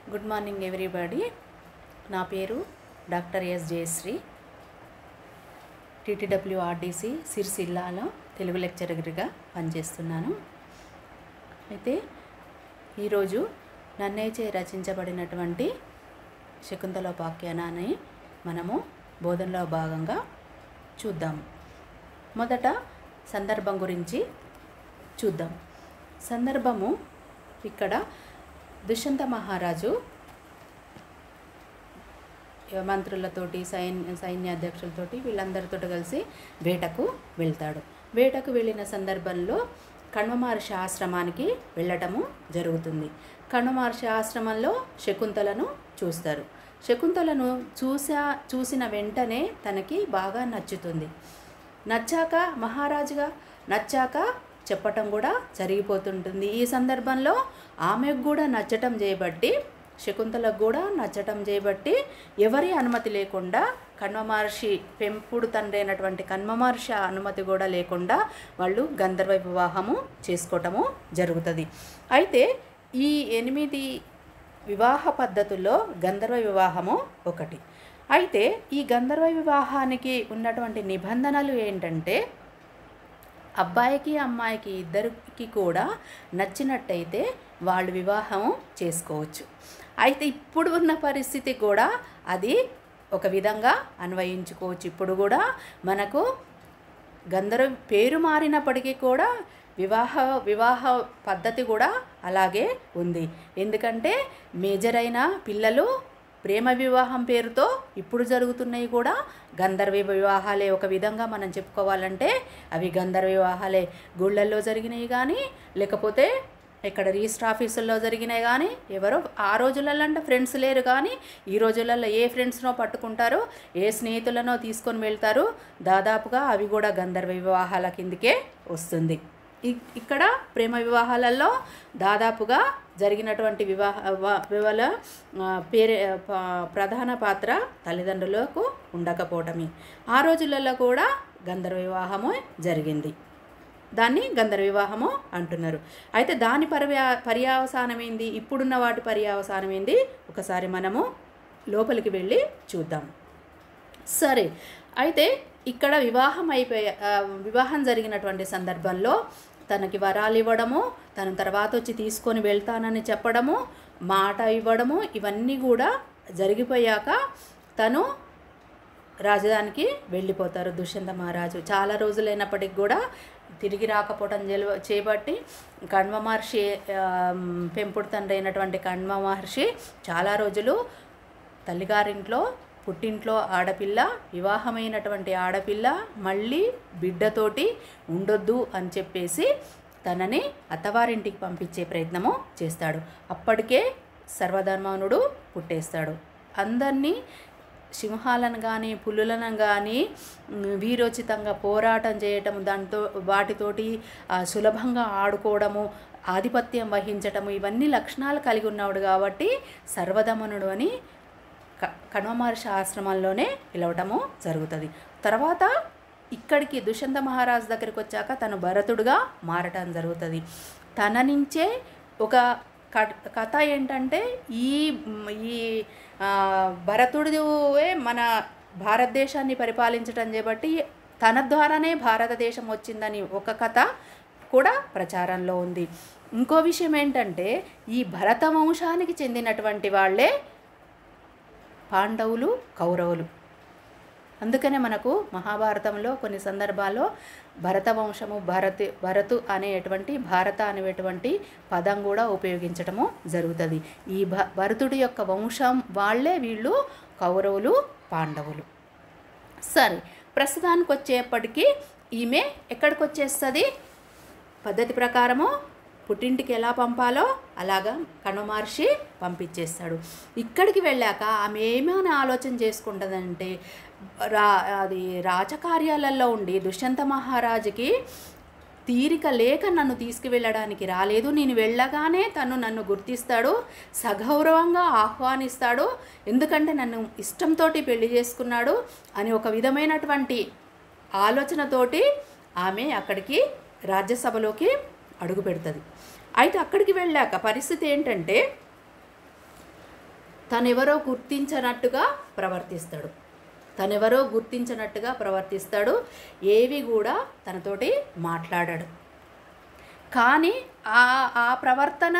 good morning everybody నా పేరు doctor S Jayashree TTWRDC సిరిసిల్లాలో తెలుగు లెక్చరర్గా పనిచేస్తున్నాను అయితే ఈరోజు నన్నేచే రచించబడినటువంటి శకుంతలోపాఖ్యానాన్ని మనము బోధనలో భాగంగా చూద్దాం మొదట సందర్భం గురించి చూద్దాం సందర్భము ఇక్కడ దుష్యంత మహారాజు మంత్రులతోటి సైన్య సైన్యాధ్యక్షులతోటి వీళ్ళందరితో కలిసి వేటకు వెళ్తాడు వేటకు వెళ్ళిన సందర్భంలో కణ్వమహర్షి ఆశ్రమానికి వెళ్ళటము జరుగుతుంది కణ్వమహర్షి ఆశ్రమంలో శకుంతలను చూస్తారు శకుంతలను చూసా చూసిన వెంటనే తనకి బాగా నచ్చుతుంది నచ్చాక మహారాజుగా నచ్చాక చెప్పటం కూడా జరిగిపోతుంటుంది ఈ సందర్భంలో ఆమెకు కూడా నచ్చటం చేయబట్టి శకుంతలకు కూడా నచ్చటం చేయబట్టి ఎవరి అనుమతి లేకుండా కన్వ మహర్షి పెంపుడు తండ్రి అయినటువంటి కన్వ మహర్షి అనుమతి కూడా లేకుండా వాళ్ళు గంధర్వ వివాహము చేసుకోవటము జరుగుతుంది అయితే ఈ ఎనిమిది వివాహ పద్ధతుల్లో గంధర్వ వివాహము ఒకటి అయితే ఈ గంధర్వ వివాహానికి ఉన్నటువంటి నిబంధనలు ఏంటంటే అబ్బాయికి అమ్మాయికి ఇద్దరికి కూడా నచ్చినట్టయితే వాళ్ళు వివాహం చేసుకోవచ్చు అయితే ఇప్పుడు ఉన్న పరిస్థితి కూడా అది ఒక విధంగా అన్వయించుకోవచ్చు ఇప్పుడు కూడా మనకు గంధర్వ పేరు మారినప్పటికీ కూడా వివాహ వివాహ పద్ధతి కూడా అలాగే ఉంది ఎందుకంటే మేజర్ అయిన పిల్లలు ప్రేమ వివాహం పేరుతో ఇప్పుడు జరుగుతున్నాయి కూడా గంధర్వ వివాహాలే ఒక విధంగా మనం చెప్పుకోవాలంటే అవి గంధర్వ వివాహాలే గుళ్ళల్లో జరిగినాయి కానీ లేకపోతే ఇక్కడ రిజిస్టర్ ఆఫీసుల్లో జరిగినాయి కానీ ఎవరో ఆ రోజులలో అంటే ఫ్రెండ్స్ లేరు కానీ ఈ రోజులలో ఏ ఫ్రెండ్స్నో పట్టుకుంటారో ఏ స్నేహితులనో తీసుకొని వెళ్తారు దాదాపుగా అవి కూడా గంధర్వ వివాహాల కిందకే వస్తుంది ఇక్కడ ప్రేమ వివాహాలలో దాదాపుగా జరిగినటువంటి వివాహ వివాహ పేరే ప్రధాన పాత్ర తల్లిదండ్రులకు ఉండకపోవటమే ఆ రోజులలో కూడా గంధర్వ వివాహము జరిగింది దాన్ని గంధర్వ వివాహము అంటున్నారు అయితే దాని పర్యా పర్యావసానం ఏంది ఇప్పుడున్న వాటి పర్యావసానం ఏంది ఒకసారి మనము లోపలికి వెళ్ళి చూద్దాం సరే అయితే ఇక్కడ వివాహం అయిపోయే వివాహం జరిగినటువంటి సందర్భంలో తనకి వరాలు ఇవ్వడము తన తర్వాత వచ్చి తీసుకొని వెళ్తానని చెప్పడము మాట ఇవ్వడము ఇవన్నీ కూడా జరిగిపోయాక తను రాజధానికి వెళ్ళిపోతారు దుష్యంత మహారాజు చాలా రోజులైనప్పటికి కూడా తిరిగి రాకపోవడం జలు చేపట్టి కణ్వ మహర్షి పెంపుడు తండ్రి అయినటువంటి కణ్వ మహర్షి చాలా రోజులు తల్లిగారింట్లో పుట్టింట్లో ఆడపిల్ల వివాహమైనటువంటి ఆడపిల్ల మళ్ళీ బిడ్డతోటి ఉండొద్దు అని చెప్పేసి తనని అత్తవారింటికి పంపించే ప్రయత్నము చేస్తాడు అప్పటికే సర్వధర్మానుడు పుట్టేస్తాడు అందరినీ సింహాలను కానీ పులులను కానీ వీరోచితంగా పోరాటం చేయటం దాంతో వాటితోటి సులభంగా ఆడుకోవడము ఆధిపత్యం వహించటము ఇవన్నీ లక్షణాలు కలిగి ఉన్నాడు కాబట్టి సర్వధమనుడు అని కణమహర్షి ఆశ్రమంలోనే పిలవటము జరుగుతుంది తర్వాత ఇక్కడికి దుష్యంత మహారాజు దగ్గరికి వచ్చాక తను భరతుడుగా మారటం జరుగుతుంది తన నుంచే ఒక కథ ఏంటంటే ఈ ఈ భరతుడే మన భారతదేశాన్ని పరిపాలించటం చేపట్టి తన ద్వారానే భారతదేశం వచ్చిందని ఒక కథ కూడా ప్రచారంలో ఉంది ఇంకో విషయం ఏంటంటే ఈ భరత వంశానికి చెందినటువంటి వాళ్ళే పాండవులు కౌరవులు అందుకనే మనకు మహాభారతంలో కొన్ని సందర్భాల్లో భరత వంశము భరత్ భరతు అనేటువంటి భారత అనేటువంటి పదం కూడా ఉపయోగించటము జరుగుతుంది ఈ భ భరతుడి యొక్క వంశం వాళ్ళే వీళ్ళు కౌరవులు పాండవులు సరే ప్రస్తుతానికి వచ్చేప్పటికీ ఈమె ఎక్కడికి వచ్చేస్తుంది పద్ధతి ప్రకారము పుట్టింటికి ఎలా పంపాలో అలాగా కణమహర్షి పంపించేస్తాడు ఇక్కడికి వెళ్ళాక ఆమె ఏమైనా ఆలోచన చేసుకుంటుందంటే రా అది రాజకార్యాలలో ఉండి దుష్యంత మహారాజుకి తీరిక లేక నన్ను తీసుకువెళ్ళడానికి రాలేదు నేను వెళ్ళగానే తను నన్ను గుర్తిస్తాడు సగౌరవంగా ఆహ్వానిస్తాడు ఎందుకంటే నన్ను ఇష్టంతో పెళ్లి చేసుకున్నాడు అని ఒక విధమైనటువంటి ఆలోచనతోటి ఆమె అక్కడికి రాజ్యసభలోకి అడుగు పెడుతుంది అయితే అక్కడికి వెళ్ళాక పరిస్థితి ఏంటంటే తనెవరో గుర్తించనట్టుగా ప్రవర్తిస్తాడు తనెవరో గుర్తించనట్టుగా ప్రవర్తిస్తాడు ఏవి కూడా తనతోటి మాట్లాడాడు కానీ ఆ ఆ ప్రవర్తన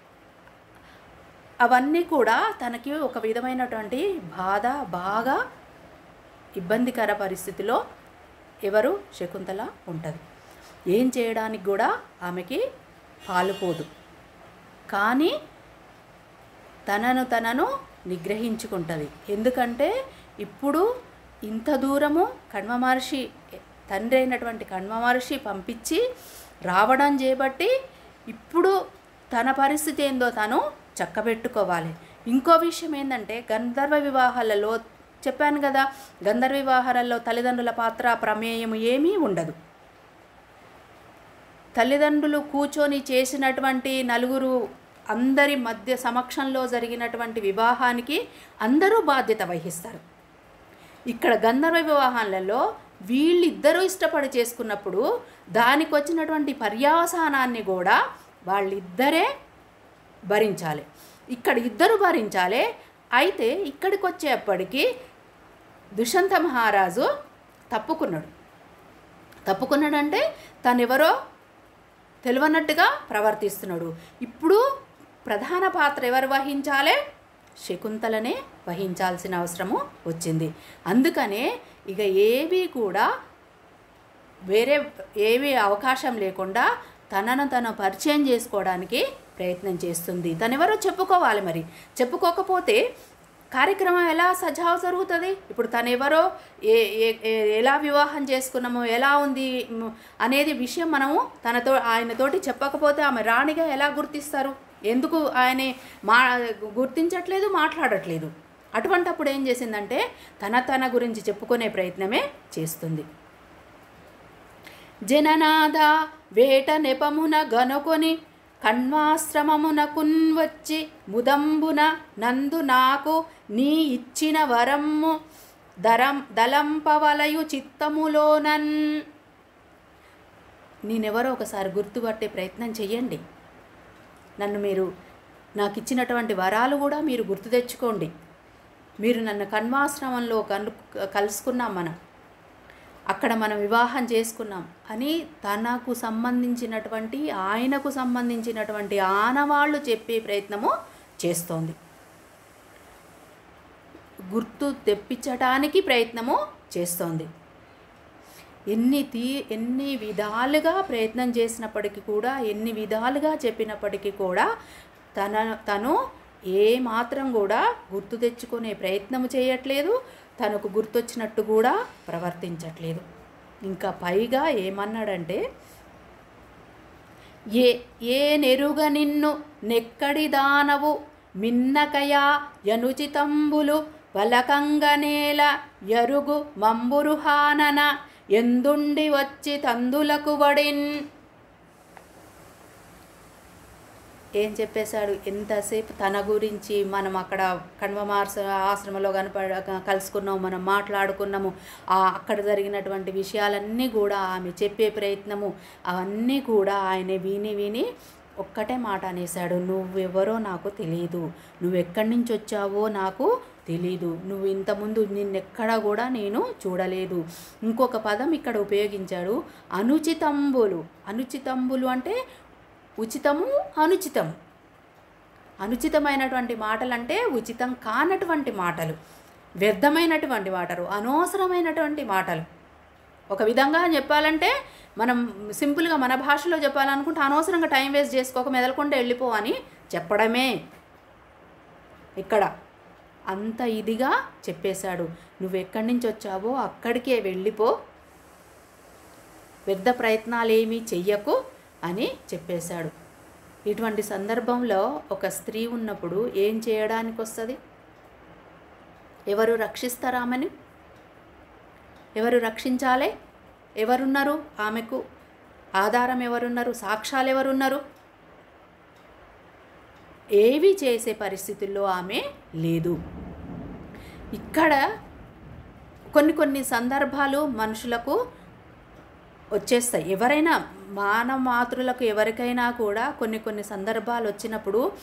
అవన్నీ కూడా తనకి ఒక విధమైనటువంటి బాధ బాగా ఇబ్బందికర పరిస్థితిలో ఎవరు శకుంతల ఉంటుంది ఏం చేయడానికి కూడా ఆమెకి పాలుపోదు కానీ తనను తనను నిగ్రహించుకుంటుంది ఎందుకంటే ఇప్పుడు ఇంత దూరము కణ్వ మహర్షి తండ్రి అయినటువంటి కణ్వ మహర్షి పంపించి రావడం చేయబట్టి ఇప్పుడు తన పరిస్థితి ఏందో తను చక్కబెట్టుకోవాలి ఇంకో విషయం ఏంటంటే గంధర్వ వివాహాలలో చెప్పాను కదా గంధర్వ వివాహాలలో తల్లిదండ్రుల పాత్ర ప్రమేయం ఏమీ ఉండదు తల్లిదండ్రులు కూర్చొని చేసినటువంటి నలుగురు అందరి మధ్య సమక్షంలో జరిగినటువంటి వివాహానికి అందరూ బాధ్యత వహిస్తారు ఇక్కడ గంధర్వ వివాహాలలో వీళ్ళిద్దరూ ఇష్టపడి చేసుకున్నప్పుడు దానికి వచ్చినటువంటి పర్యావసానాన్ని కూడా వాళ్ళిద్దరే భరించాలి ఇక్కడ ఇద్దరు భరించాలి అయితే ఇక్కడికి వచ్చేప్పటికి దుష్యంత మహారాజు తప్పుకున్నాడు తప్పుకున్నాడంటే తనెవరో తెలియనట్టుగా ప్రవర్తిస్తున్నాడు ఇప్పుడు ప్రధాన పాత్ర ఎవరు వహించాలి శకుంతలనే వహించాల్సిన అవసరము వచ్చింది అందుకనే ఇక ఏవి కూడా వేరే ఏవి అవకాశం లేకుండా తనను తను పరిచయం చేసుకోవడానికి ప్రయత్నం చేస్తుంది తనెవరో చెప్పుకోవాలి మరి చెప్పుకోకపోతే కార్యక్రమం ఎలా సజావు జరుగుతుంది ఇప్పుడు తను ఎవరో ఏ ఏ- ఏ- ఎలా వివాహం చేసుకున్నామో ఎలా ఉంది మ్, అనేది విషయం మనము తనతో ఆయనతోటి చెప్పకపోతే ఆమె రాణిగా ఎలా గుర్తిస్తారు ఎందుకు ఆయన మా గుర్తించట్లేదు మాట్లాడట్లేదు అటువంటప్పుడు ఏం చేసిందంటే తన తన గురించి చెప్పుకునే ప్రయత్నమే చేస్తుంది జననాద వేట నెపమున గనుకొని కణ్వాశ్రమమునకున్ వచ్చి ముదంబున నందు నాకు నీ ఇచ్చిన వరమ్ము దరం దలంపవలయు చిత్తములోనన్ నేనెవరో ఒకసారి గుర్తుపట్టే ప్రయత్నం చెయ్యండి నన్ను మీరు నాకు ఇచ్చినటువంటి వరాలు కూడా మీరు గుర్తు తెచ్చుకోండి మీరు నన్ను కన్వాశ్రమంలో కను కలుసుకున్నాం మనం అక్కడ మనం వివాహం చేసుకున్నాం అని తనకు సంబంధించినటువంటి ఆయనకు సంబంధించినటువంటి ఆనవాళ్ళు చెప్పే ప్రయత్నము చేస్తోంది గుర్తు తెప్పించటానికి ప్రయత్నము చేస్తోంది ఎన్ని తీ ఎన్ని విధాలుగా ప్రయత్నం చేసినప్పటికీ కూడా ఎన్ని విధాలుగా చెప్పినప్పటికీ కూడా తన తను ఏ మాత్రం కూడా గుర్తు తెచ్చుకునే ప్రయత్నం చేయట్లేదు తనకు గుర్తొచ్చినట్టు కూడా ప్రవర్తించట్లేదు ఇంకా పైగా ఏమన్నాడంటే ఏ ఏ నెరుగ నిన్ను నెక్కడి దానవు మిన్నకయా యనుచితంబులు వలకంగనేల ఎరుగు మంబురుహానన ఎందుండి వచ్చి తందులకు వడిన్ ఏం చెప్పేశాడు ఎంతసేపు తన గురించి మనం అక్కడ కణ్వమార్స ఆశ్రమంలో కనపడ కలుసుకున్నాము మనం మాట్లాడుకున్నాము ఆ అక్కడ జరిగినటువంటి విషయాలన్నీ కూడా ఆమె చెప్పే ప్రయత్నము అవన్నీ కూడా ఆయన విని విని ఒక్కటే మాట అనేశాడు నువ్వెవరో నాకు తెలియదు నువ్వు ఎక్కడి నుంచి వచ్చావో నాకు తెలీదు నువ్వు ఇంతకుముందు నిన్నెక్కడా కూడా నేను చూడలేదు ఇంకొక పదం ఇక్కడ ఉపయోగించాడు అనుచితంబులు అనుచితంబులు అంటే ఉచితము అనుచితము అనుచితమైనటువంటి మాటలు అంటే ఉచితం కానటువంటి మాటలు వ్యర్థమైనటువంటి మాటలు అనవసరమైనటువంటి మాటలు ఒక విధంగా చెప్పాలంటే మనం సింపుల్గా మన భాషలో చెప్పాలనుకుంటే అనవసరంగా టైం వేస్ట్ చేసుకోక మెదలకుండా వెళ్ళిపో అని చెప్పడమే ఇక్కడ అంత ఇదిగా చెప్పేశాడు నువ్వు ఎక్కడి నుంచి వచ్చావో అక్కడికే వెళ్ళిపో వ్యర్థ ప్రయత్నాలు ఏమీ చెయ్యకు అని చెప్పేశాడు ఇటువంటి సందర్భంలో ఒక స్త్రీ ఉన్నప్పుడు ఏం చేయడానికి వస్తుంది ఎవరు రక్షిస్తారు ఆమెను ఎవరు రక్షించాలి ఎవరున్నారు ఆమెకు ఆధారం ఎవరున్నారు సాక్ష్యాలు ఎవరున్నారు ఏవి చేసే పరిస్థితుల్లో ఆమె లేదు ఇక్కడ కొన్ని కొన్ని సందర్భాలు మనుషులకు వచ్చేస్తాయి ఎవరైనా మానవ మాతృలకు ఎవరికైనా కూడా కొన్ని కొన్ని సందర్భాలు వచ్చినప్పుడు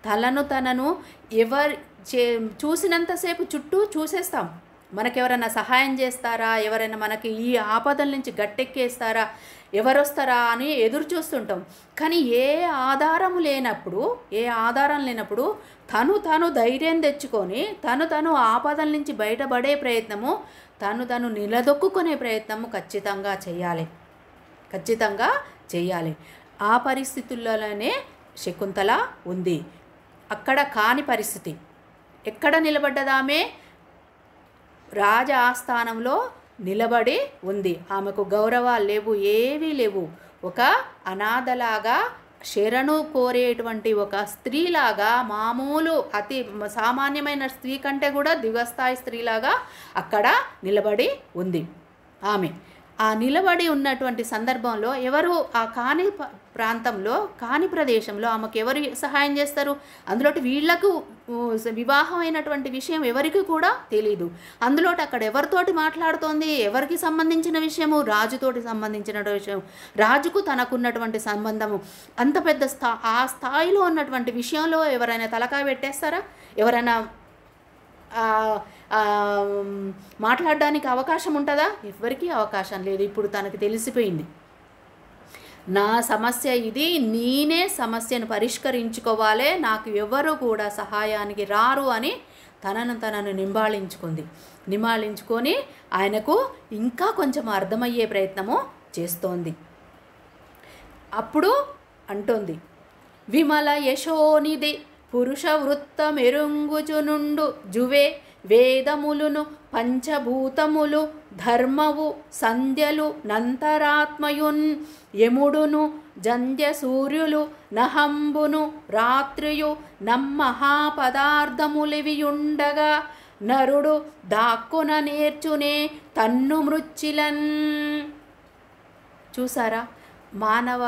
తలను తనను ఎవరి చే చూసినంతసేపు చుట్టూ చూసేస్తాం మనకెవరైనా సహాయం చేస్తారా ఎవరైనా మనకి ఈ ఆపదల నుంచి గట్టెక్కేస్తారా ఎవరొస్తారా అని ఎదురు చూస్తుంటాం కానీ ఏ ఆధారం లేనప్పుడు ఏ ఆధారం లేనప్పుడు తను తను ధైర్యం తెచ్చుకొని తను తను ఆపదల నుంచి బయటపడే ప్రయత్నము తను తను నిలదొక్కునే ప్రయత్నము ఖచ్చితంగా చేయాలి ఖచ్చితంగా చేయాలి ఆ పరిస్థితుల్లోనే శకుంతల ఉంది అక్కడ కాని పరిస్థితి ఎక్కడ నిలబడ్డదామే రాజ ఆస్థానంలో నిలబడి ఉంది ఆమెకు గౌరవాలు లేవు ఏవీ లేవు ఒక అనాథలాగా శరణు కోరేటువంటి ఒక స్త్రీలాగా మామూలు అతి సామాన్యమైన స్త్రీ కంటే కూడా దిగస్థాయి స్త్రీలాగా అక్కడ నిలబడి ఉంది ఆమె ఆ నిలబడి ఉన్నటువంటి సందర్భంలో ఎవరు ఆ కాని ప- ప్రాంతంలో కాని ప్రదేశంలో ఆమెకు ఎవరు సహాయం చేస్తారు అందులోటి వీళ్లకు ఊ, వివాహమైనటువంటి విషయం ఎవరికి కూడా తెలియదు అందులోటి అక్కడ ఎవరితోటి మాట్లాడుతోంది ఎవరికి సంబంధించిన విషయము రాజుతోటి సంబంధించిన విషయం రాజుకు తనకున్నటువంటి సంబంధము అంత పెద్ద స్థా ఆ స్థాయిలో ఉన్నటువంటి విషయంలో ఎవరైనా తలకాయ పెట్టేస్తారా ఎవరైనా ఆ, ఆ, మాట్లాడడానికి అవకాశం ఉంటుందా ఎవరికీ అవకాశం లేదు ఇప్పుడు తనకు తెలిసిపోయింది నా సమస్య ఇది నేనే సమస్యను పరిష్కరించుకోవాలి నాకు ఎవరు కూడా సహాయానికి రారు అని తనను తనను నింబాళించుకుంది నింబాళించుకొని ఆయనకు ఇంకా కొంచెం అర్థమయ్యే ప్రయత్నము చేస్తోంది అప్పుడు అంటోంది విమల యశోనిది పురుష వృత్త మెరుంగుచునుండు జువే వేదములును పంచభూతములు ధర్మవు సంధ్యలు నంతరాత్మయున్ యముడును జంధ్య సూర్యులు నహంబును రాత్రియు నమ్మహాపదార్థములివియుండగా నరుడు దాక్కున నేర్చునే తన్ను మృచ్చిలన్ చూసారా మానవ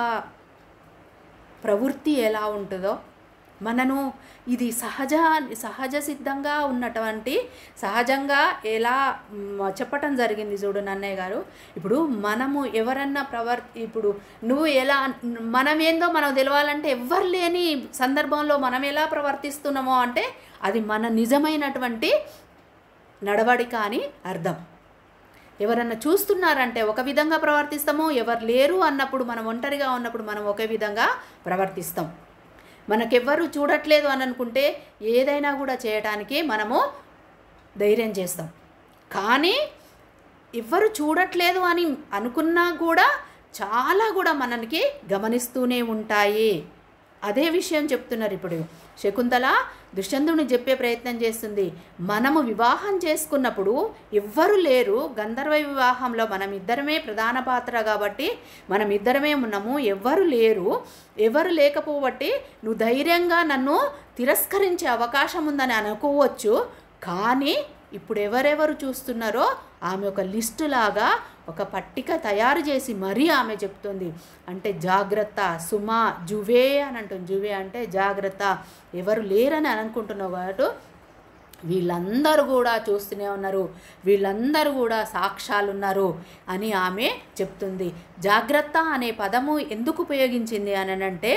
ప్రవృత్తి ఎలా ఉంటుందో మనను ఇది సహజ సహజ సిద్ధంగా ఉన్నటువంటి సహజంగా ఎలా మ్, చెప్పటం జరిగింది చూడు నన్నయ్య గారు ఇప్పుడు మనము ఎవరన్నా ప్రవర్ ఇప్పుడు నువ్వు ఎలా మనమేందో మనకు తెలవాలంటే ఎవ్వరు లేని సందర్భంలో మనం ఎలా ప్రవర్తిస్తున్నామో అంటే అది మన నిజమైనటువంటి నడవడిక అని అర్థం ఎవరన్నా చూస్తున్నారంటే ఒక విధంగా ప్రవర్తిస్తాము ఎవరు లేరు అన్నప్పుడు మనం ఒంటరిగా ఉన్నప్పుడు మనం ఒకే విధంగా ప్రవర్తిస్తాం మనకెవ్వరు చూడట్లేదు అని అనుకుంటే ఏదైనా కూడా చేయటానికి మనము ధైర్యం చేస్తాం కానీ ఎవ్వరు చూడట్లేదు అని అనుకున్నా కూడా చాలా కూడా మనకి గమనిస్తూనే ఉంటాయి అదే విషయం చెప్తున్నారు ఇప్పుడు శకుంతల దుష్యంతుని చెప్పే ప్రయత్నం చేస్తుంది మనము వివాహం చేసుకున్నప్పుడు ఎవ్వరు లేరు గంధర్వ వివాహంలో మనం ఇద్దరమే ప్రధాన పాత్ర కాబట్టి మనం ఇద్దరమే ఉన్నాము ఎవ్వరు లేరు ఎవరు లేకపోబట్టి నువ్వు ధైర్యంగా నన్ను తిరస్కరించే అవకాశం ఉందని అనుకోవచ్చు కానీ ఇప్పుడు ఎవరెవరు చూస్తున్నారో ఆమె ఒక లిస్టు లాగా ఒక పట్టిక తయారు చేసి మరీ ఆమె చెప్తుంది అంటే జాగ్రత్త సుమ జువే అని అంటుంది జువే అంటే జాగ్రత్త ఎవరు లేరని అనుకుంటున్నావు కాబట్టి వీళ్ళందరూ కూడా చూస్తూనే ఉన్నారు వీళ్ళందరూ కూడా సాక్ష్యాలు ఉన్నారు అని ఆమె చెప్తుంది జాగ్రత్త అనే పదము ఎందుకు ఉపయోగించింది అని అంటే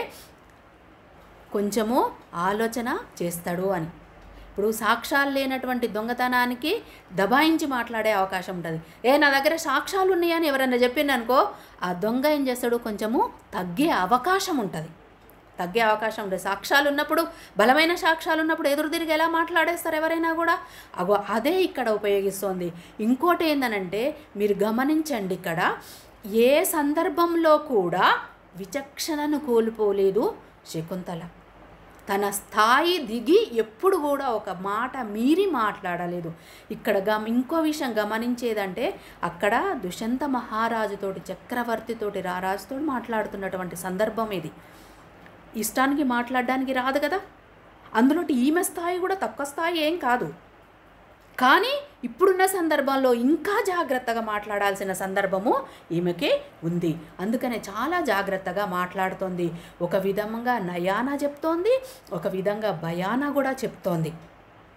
కొంచెము ఆలోచన చేస్తాడు అని ఇప్పుడు సాక్ష్యాలు లేనటువంటి దొంగతనానికి దబాయించి మాట్లాడే అవకాశం ఉంటుంది ఏ నా దగ్గర సాక్ష్యాలు ఉన్నాయని ఎవరైనా చెప్పిందనుకో ఆ దొంగ ఏం చేస్తాడు కొంచెము తగ్గే అవకాశం ఉంటుంది తగ్గే అవకాశం ఉంటుంది సాక్ష్యాలు ఉన్నప్పుడు బలమైన సాక్ష్యాలు ఉన్నప్పుడు ఎదురు తిరిగి ఎలా మాట్లాడేస్తారు ఎవరైనా కూడా అగో అదే ఇక్కడ ఉపయోగిస్తోంది ఇంకోటి ఏందనంటే మీరు గమనించండి ఇక్కడ ఏ సందర్భంలో కూడా విచక్షణను కోల్పోలేదు శకుంతల తన స్థాయి దిగి ఎప్పుడు కూడా ఒక మాట మీరి మాట్లాడలేదు ఇక్కడ గమ ఇంకో విషయం గమనించేదంటే అక్కడ దుష్యంత మహారాజుతోటి చక్రవర్తితోటి రారాజుతోటి మాట్లాడుతున్నటువంటి సందర్భం ఇది ఇష్టానికి మాట్లాడడానికి రాదు కదా అందులోటి ఈమె స్థాయి కూడా తక్కువ స్థాయి ఏం కాదు కానీ ఇప్పుడున్న సందర్భంలో ఇంకా జాగ్రత్తగా మాట్లాడాల్సిన సందర్భము ఈమెకి ఉంది అందుకనే చాలా జాగ్రత్తగా మాట్లాడుతోంది ఒక విధంగా నయాన చెప్తోంది ఒక విధంగా భయాన కూడా చెప్తోంది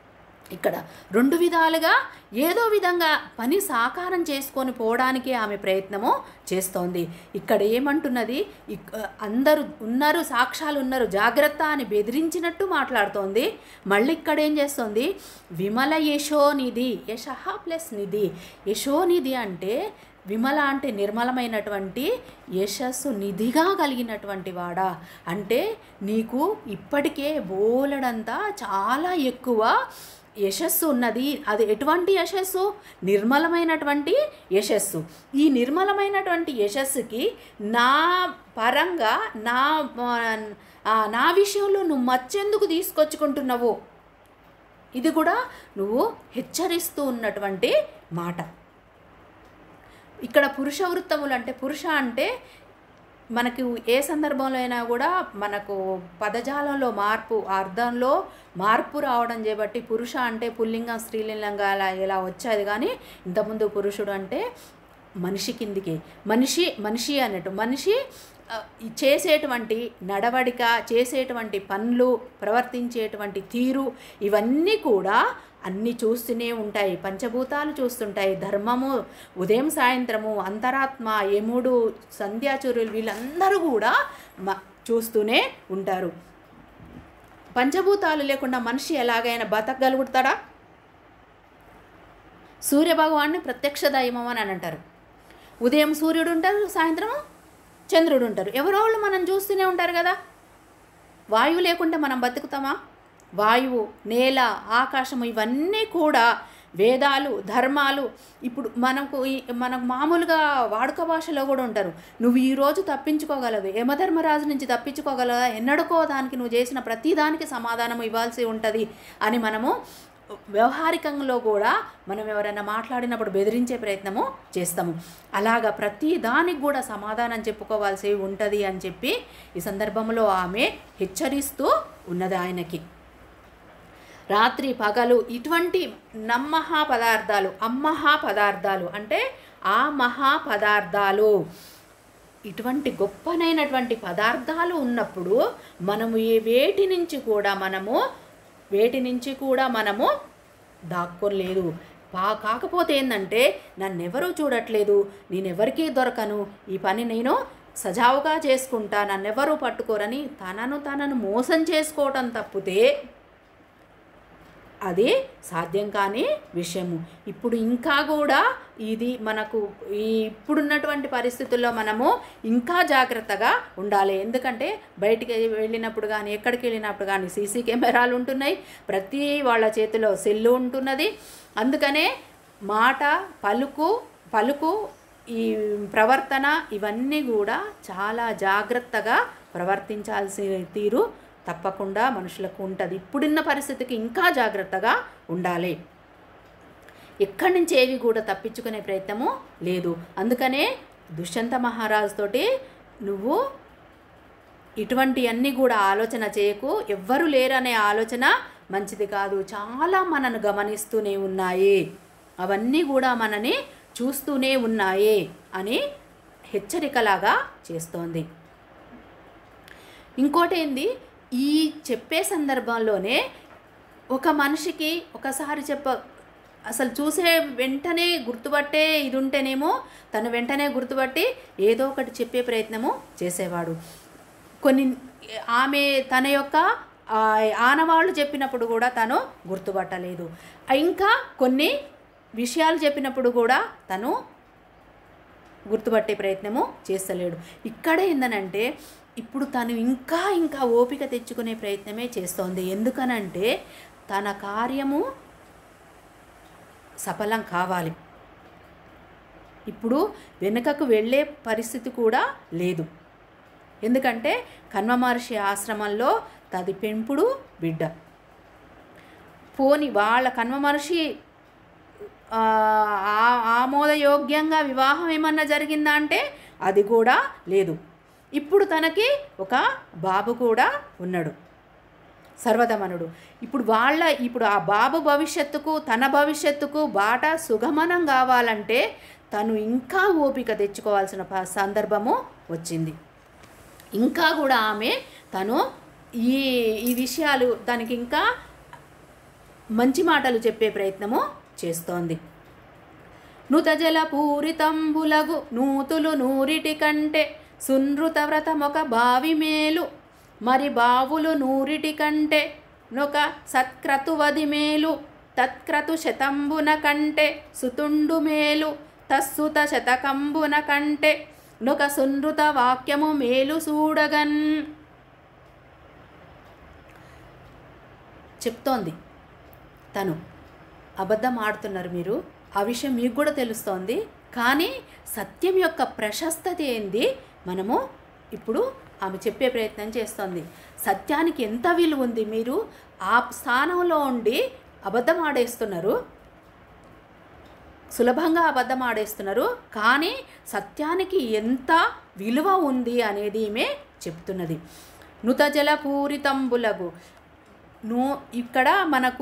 ఇక్కడ రెండు విధాలుగా ఏదో విధంగా పని సాకారం చేసుకొని పోవడానికి ఆమె ప్రయత్నము చేస్తోంది ఇక్కడ ఏమంటున్నది ఇక్- అందరూ ఉన్నారు సాక్ష్యాలు ఉన్నారు జాగ్రత్త అని బెదిరించినట్టు మాట్లాడుతోంది మళ్ళీ ఇక్కడ ఏం చేస్తుంది విమల యశోనిధి యశహ ప్లస్ నిధి యశోనిధి అంటే విమల అంటే నిర్మలమైనటువంటి యశస్సు నిధిగా కలిగినటువంటి వాడా అంటే నీకు ఇప్పటికే బోలెడంతా చాలా ఎక్కువ యశస్సు ఉన్నది అది ఎటువంటి యశస్సు నిర్మలమైనటువంటి యశస్సు ఈ నిర్మలమైనటువంటి యశస్సుకి నా పరంగా నా ఆ, నా విషయంలో నువ్వు మచ్చెందుకు తీసుకొచ్చుకుంటున్నావు ఇది కూడా నువ్వు హెచ్చరిస్తూ ఉన్నటువంటి మాట ఇక్కడ పురుష వృత్తములు అంటే పురుష అంటే మనకు ఏ సందర్భంలో అయినా కూడా మనకు పదజాలంలో మార్పు అర్థంలో మార్పు రావడం చేపట్టి పురుష అంటే పుల్లింగం స్త్రీలింగంగా అలా ఇలా వచ్చేది కానీ ఇంతకుముందు పురుషుడు అంటే మనిషి కిందికి మనిషి మనిషి అన్నట్టు మనిషి ఆ, ఈ చేసేటువంటి నడవడిక చేసేటువంటి పనులు ప్రవర్తించేటువంటి తీరు ఇవన్నీ కూడా అన్నీ చూస్తూనే ఉంటాయి పంచభూతాలు చూస్తుంటాయి ధర్మము ఉదయం సాయంత్రము అంతరాత్మ యముడు సంధ్యాచురులు వీళ్ళందరూ కూడా మ చూస్తూనే ఉంటారు పంచభూతాలు లేకుండా మనిషి ఎలాగైనా బతకగలుగుతాడా సూర్యభగవాన్ని ప్రత్యక్ష దైవం అని అని అంటారు ఉదయం సూర్యుడు ఉంటారు సాయంత్రం చంద్రుడు ఉంటారు ఎవరో వాళ్ళు మనం చూస్తూనే ఉంటారు కదా వాయువు లేకుంటే మనం బతుకుతామా వాయువు నేల ఆకాశము ఇవన్నీ కూడా వేదాలు ధర్మాలు ఇప్పుడు మనకు ఈ- మనకు మామూలుగా వాడుక భాషలో కూడా ఉంటారు నువ్వు ఈరోజు తప్పించుకోగలవు యమధర్మరాజు నుంచి తప్పించుకోగలవా ఎన్నడుకో దానికి నువ్వు చేసిన ప్రతి దానికి సమాధానం ఇవ్వాల్సి ఉంటుంది అని మనము వ్యవహారికంలో కూడా మనం ఎవరైనా మాట్లాడినప్పుడు బెదిరించే ప్రయత్నము చేస్తాము అలాగా ప్రతి దానికి కూడా సమాధానం చెప్పుకోవాల్సి ఉంటుంది అని చెప్పి ఈ సందర్భంలో ఆమె హెచ్చరిస్తూ ఉన్నది ఆయనకి రాత్రి పగలు ఇటువంటి నమ్మహా పదార్థాలు అమ్మహా పదార్థాలు అంటే ఆ మహా పదార్థాలు ఇటువంటి గొప్పనైనటువంటి పదార్థాలు ఉన్నప్పుడు మనము ఏ వేటి నుంచి కూడా మనము వేటి నుంచి కూడా మనము దాక్కోలేదు పా కాకపోతే ఏంటంటే నన్నెవరూ చూడట్లేదు నేనెవరికీ దొరకను ఈ పని నేను సజావుగా చేసుకుంటా నన్నెవరూ పట్టుకోరని తనను తనను మోసం చేసుకోవటం తప్పితే అది సాధ్యం కాని విషయము ఇప్పుడు ఇంకా కూడా ఇది మనకు ఈ ఇప్పుడున్నటువంటి పరిస్థితుల్లో మనము ఇంకా జాగ్రత్తగా ఉండాలి ఎందుకంటే బయటికి వెళ్ళినప్పుడు కానీ ఎక్కడికి వెళ్ళినప్పుడు కానీ సీసీ కెమెరాలు ఉంటున్నాయి ప్రతి వాళ్ళ చేతిలో సెల్లు ఉంటున్నది అందుకనే మాట పలుకు పలుకు ఈ ప్రవర్తన ఇవన్నీ కూడా చాలా జాగ్రత్తగా ప్రవర్తించాల్సిన తీరు తప్పకుండా మనుషులకు ఉంటుంది ఇప్పుడున్న పరిస్థితికి ఇంకా జాగ్రత్తగా ఉండాలి ఎక్కడి నుంచి ఏవి కూడా తప్పించుకునే ప్రయత్నము లేదు అందుకనే దుష్యంత మహారాజు తోటి నువ్వు ఇటువంటి అన్నీ కూడా ఆలోచన చేయకు ఎవ్వరు లేరనే ఆలోచన మంచిది కాదు చాలా మనను గమనిస్తూనే ఉన్నాయి అవన్నీ కూడా మనని చూస్తూనే ఉన్నాయి అని హెచ్చరికలాగా చేస్తోంది ఇంకోటి ఏంది ఈ చెప్పే సందర్భంలోనే ఒక మనిషికి ఒకసారి చెప్ప అసలు చూసే వెంటనే గుర్తుపట్టే ఇది ఉంటేనేమో తను వెంటనే గుర్తుపట్టి ఏదో ఒకటి చెప్పే ప్రయత్నము చేసేవాడు కొన్ని ఆమె తన యొక్క ఆ, ఆనవాళ్ళు చెప్పినప్పుడు కూడా తను గుర్తుపట్టలేదు ఇంకా కొన్ని విషయాలు చెప్పినప్పుడు కూడా తను గుర్తుపట్టే ప్రయత్నము చేస్తలేడు ఇక్కడ ఏందనంటే ఇప్పుడు తను ఇంకా ఇంకా ఓపిక తెచ్చుకునే ప్రయత్నమే చేస్తోంది ఎందుకనంటే తన కార్యము సఫలం కావాలి ఇప్పుడు వెనుకకు వెళ్ళే పరిస్థితి కూడా లేదు ఎందుకంటే కన్వ మహర్షి ఆశ్రమంలో తది పెంపుడు బిడ్డ పోని వాళ్ళ కన్వ మహర్షి ఆ, ఆ- ఆమోదయోగ్యంగా వివాహం ఏమన్నా జరిగిందా అంటే అది కూడా లేదు ఇప్పుడు తనకి ఒక బాబు కూడా ఉన్నాడు సర్వదమనుడు ఇప్పుడు వాళ్ళ ఇప్పుడు ఆ బాబు భవిష్యత్తుకు తన భవిష్యత్తుకు బాట సుగమనం కావాలంటే తను ఇంకా ఓపిక తెచ్చుకోవాల్సిన ప- సందర్భము వచ్చింది ఇంకా కూడా ఆమె తను ఈ ఈ విషయాలు దానికి ఇంకా మంచి మాటలు చెప్పే ప్రయత్నము చేస్తోంది నుతజల పూరితంబులగు నూతులు నూరిటి కంటే సునృత వ్రతమొక బావి మేలు మరి బావులు నూరిటి కంటే నొక సత్క్రతువది మేలు తత్క్రతు శతంబున కంటే సుతుండు మేలు తస్సుత శతకంబున కంటే నొక సునృత వాక్యము మేలు చూడగన్ చెప్తోంది తను అబద్ధం ఆడుతున్నారు మీరు ఆ విషయం మీకు కూడా తెలుస్తోంది కానీ సత్యం యొక్క ప్రశస్తత ఏంది మనము ఇప్పుడు ఆమె చెప్పే ప్రయత్నం చేస్తోంది సత్యానికి ఎంత విలువ ఉంది మీరు ఆ స్థానంలో ఉండి అబద్ధం ఆడేస్తున్నారు సులభంగా అబద్ధం ఆడేస్తున్నారు కానీ సత్యానికి ఎంత విలువ ఉంది అనేది ఈమె చెప్తున్నది నుతజల పూరితంబులగు ను ఇక్కడ మనకు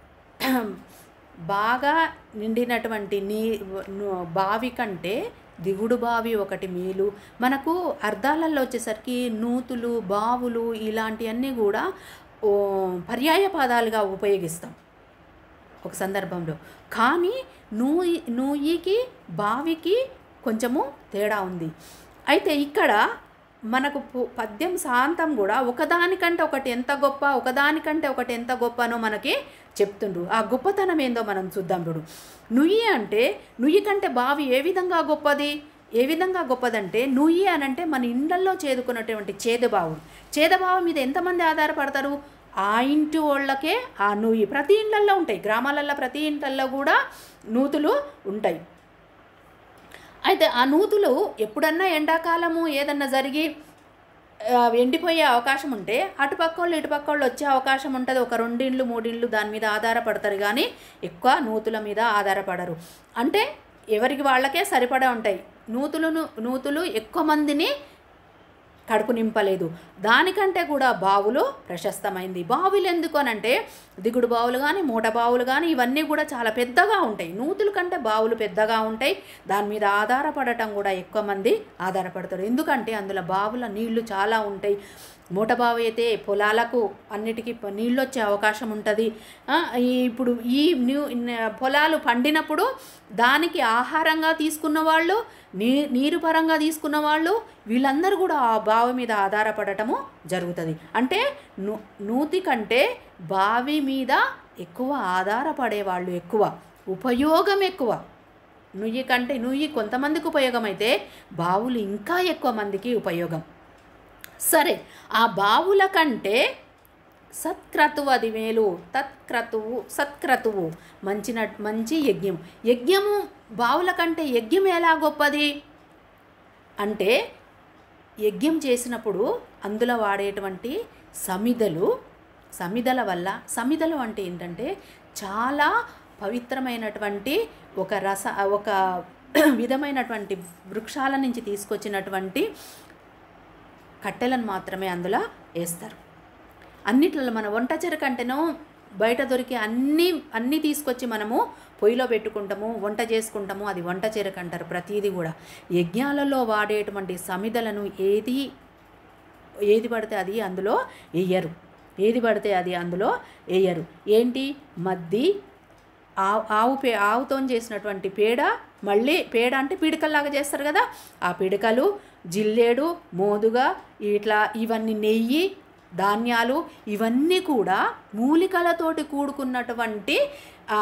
బాగా నిండినటువంటి నీ ను- బావి కంటే దిగుడు బావి ఒకటి మేలు మనకు అర్థాలలో వచ్చేసరికి నూతులు బావులు ఇలాంటివన్నీ కూడా ఓ, పర్యాయ పదాలుగా ఉపయోగిస్తాం ఒక సందర్భంలో కానీ నూయి నూయికి బావికి కొంచెము తేడా ఉంది అయితే ఇక్కడ మనకు పు- పద్యం శాంతం కూడా ఒకదానికంటే ఒకటి ఎంత గొప్ప ఒకదానికంటే ఒకటి ఎంత గొప్పనో మనకి చెప్తుండ్రు ఆ గొప్పతనం ఏందో మనం చూద్దాం ఇప్పుడు నుయ్యి అంటే నుయ్యి కంటే బావి ఏ విధంగా గొప్పది ఏ విధంగా గొప్పదంటే నుయ్యి అని అంటే మన ఇండ్లల్లో చేదుకున్నటువంటి చేదుబావు చేదబావు మీద ఎంతమంది ఆధారపడతారు ఆ ఇంటి వాళ్ళకే ఆ నుయ్యి ప్రతి ఇండ్లల్లో ఉంటాయి గ్రామాలలో ప్రతి ఇంట్లల్లో కూడా నూతులు ఉంటాయి అయితే ఆ నూతులు ఎప్పుడన్నా ఎండాకాలము ఏదన్నా జరిగి ఆ, ఎండిపోయే అవకాశం ఉంటే అటుపక్క వాళ్ళు ఇటుపక్క వాళ్ళు వచ్చే అవకాశం ఉంటుంది ఒక రెండిండ్లు మూడిండ్లు దాని మీద ఆధారపడతారు కానీ ఎక్కువ నూతుల మీద ఆధారపడరు అంటే ఎవరికి వాళ్ళకే సరిపడా ఉంటాయి నూతులను నూతులు ఎక్కువ మందిని కడుపు నింపలేదు దానికంటే కూడా బావులు ప్రశస్తమైంది బావులు ఎందుకు అనంటే దిగుడు బావులు కానీ మూట బావులు కానీ ఇవన్నీ కూడా చాలా పెద్దగా ఉంటాయి నూతుల కంటే బావులు పెద్దగా ఉంటాయి దాని మీద ఆధారపడటం కూడా ఎక్కువ మంది ఆధారపడతారు ఎందుకంటే అందులో బావుల నీళ్లు చాలా ఉంటాయి మూట బావి అయితే పొలాలకు అన్నిటికీ ప- నీళ్ళు వచ్చే అవకాశం ఉంటుంది ఆ, ఈ ఇప్పుడు ఈ న్యూ న- పొలాలు పండినప్పుడు దానికి ఆహారంగా తీసుకున్న వాళ్ళు నీ నీరు పరంగా తీసుకున్న వాళ్ళు వీళ్ళందరూ కూడా ఆ బావి మీద ఆధారపడటము జరుగుతుంది అంటే ను నూతి కంటే బావి మీద ఎక్కువ ఆధారపడే వాళ్ళు ఎక్కువ ఉపయోగం ఎక్కువ నుయ్యి కంటే నుయ్యి కొంతమందికి ఉపయోగం అయితే బావులు ఇంకా ఎక్కువ మందికి ఉపయోగం సరే ఆ బావుల కంటే సత్క్రతువు అది మేలు తత్క్రతువు సత్క్రతువు మంచిన మంచి యజ్ఞం యజ్ఞము బావుల కంటే యజ్ఞం ఎలా గొప్పది అంటే యజ్ఞం చేసినప్పుడు అందులో వాడేటువంటి సమిదలు సమిదల వల్ల సమిదలు అంటే ఏంటంటే చాలా పవిత్రమైనటువంటి ఒక రస ఒక విధమైనటువంటి వృక్షాల నుంచి తీసుకొచ్చినటువంటి కట్టెలను మాత్రమే అందులో వేస్తారు అన్నిట్లలో మన వంట చెరకు అంటేనో బయట దొరికే అన్నీ అన్నీ తీసుకొచ్చి మనము పొయ్యిలో పెట్టుకుంటాము వంట చేసుకుంటాము అది వంట చెరకు అంటారు ప్రతిదీ కూడా యజ్ఞాలలో వాడేటువంటి సమిదలను ఏది ఏది పడితే అది అందులో వేయరు ఏది పడితే అది అందులో వేయరు ఏంటి మద్ది ఆవు ఆవు పే ఆవుతో చేసినటువంటి పేడ మళ్ళీ పేడ అంటే పిడకల్లాగా చేస్తారు కదా ఆ పిడకలు జిల్లేడు మోదుగా ఇట్లా ఇవన్నీ నెయ్యి ధాన్యాలు ఇవన్నీ కూడా మూలికలతోటి కూడుకున్నటువంటి ఆ,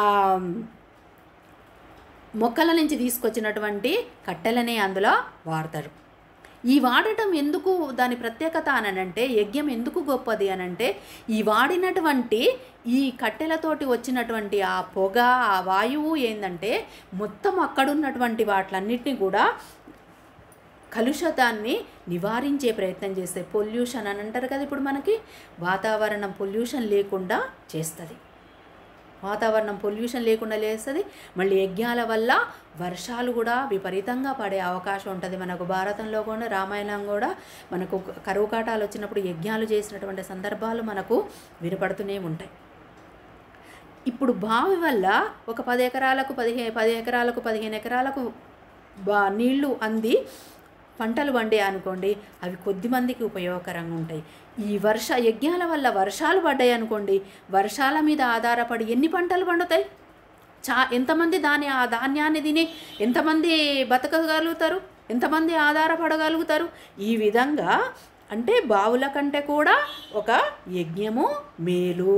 మొక్కల నుంచి తీసుకొచ్చినటువంటి కట్టెలనే అందులో వాడతారు ఈ వాడటం ఎందుకు దాని ప్రత్యేకత అనంటే యజ్ఞం ఎందుకు గొప్పది అనంటే ఈ వాడినటువంటి ఈ కట్టెలతోటి వచ్చినటువంటి ఆ పొగ ఆ వాయువు ఏంటంటే మొత్తం అక్కడున్నటువంటి వాటిలన్నిటిని కూడా కలుషితాన్ని నివారించే ప్రయత్నం చేస్తాయి పొల్యూషన్ అని అంటారు కదా ఇప్పుడు మనకి వాతావరణం పొల్యూషన్ లేకుండా చేస్తుంది వాతావరణం పొల్యూషన్ లేకుండా లేస్తుంది మళ్ళీ యజ్ఞాల వల్ల వర్షాలు కూడా విపరీతంగా పడే అవకాశం ఉంటుంది మనకు భారతంలో కూడా రామాయణం కూడా మనకు కరువు కాటాలు వచ్చినప్పుడు యజ్ఞాలు చేసినటువంటి సందర్భాలు మనకు వినపడుతూనే ఉంటాయి ఇప్పుడు బావి వల్ల ఒక పది ఎకరాలకు పదిహే పది ఎకరాలకు పదిహేను ఎకరాలకు బా నీళ్లు అంది పంటలు పండే అనుకోండి అవి కొద్ది మందికి ఉపయోగకరంగా ఉంటాయి ఈ వర్ష యజ్ఞాల వల్ల వర్షాలు పడ్డాయి అనుకోండి వర్షాల మీద ఆధారపడి ఎన్ని పంటలు పండుతాయి చా ఎంతమంది దాని ఆ ధాన్యాన్ని తిని ఎంతమంది బతకగలుగుతారు ఎంతమంది ఆధారపడగలుగుతారు ఈ విధంగా అంటే బావుల కంటే కూడా ఒక యజ్ఞము మేలు